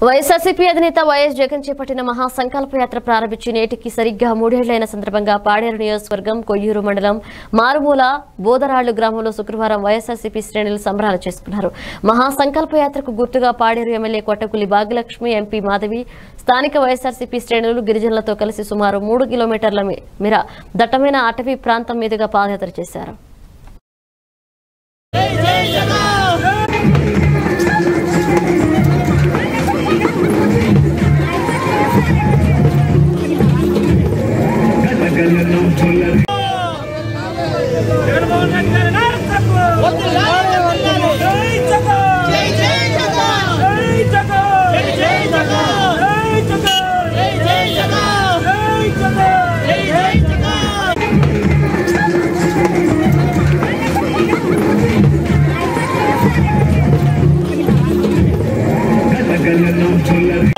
వైఎస్ఆర్సీపీ అధినేత వైఎస్ జగన్ చేపట్టిన మహాసంకల్ప యాత్ర ప్రారంభించి నేటికి సరిగ్గా మూడేళ్లైన సందర్భంగా పాడేరు నియోజకవర్గం కొయ్యూరు మండలం మారుమూల బోదరాళ్లు గ్రామంలో శుక్రవారం వైఎస్ఆర్సీపీ శ్రేణులు సంబరాలు చేసుకున్నారు మహాసంకల్ప యాత్రకు గుర్తుగా పాడేరు ఎమ్మెల్యే కొట్టకులి భాగ్యలక్ష్మి ఎంపీ మాధవి స్థానిక వైఎస్ఆర్సీపీ శ్రేణులు గిరిజనులతో కలిసి సుమారు మూడు కిలోమీటర్ల మే- మేర దట్టమైన అటవీ ప్రాంతం మీదుగా పాదయాత్ర చేశారు జగన్మోహన్ రెడ్డి గారి నాయకత్వం జై జగన్ జై జై జగన్ జై జగన్ జై జై జగన్ జై జగన్ జై జై జగన్ జై జగన్ జై జై జగన్ గలగలలో చొల్లరి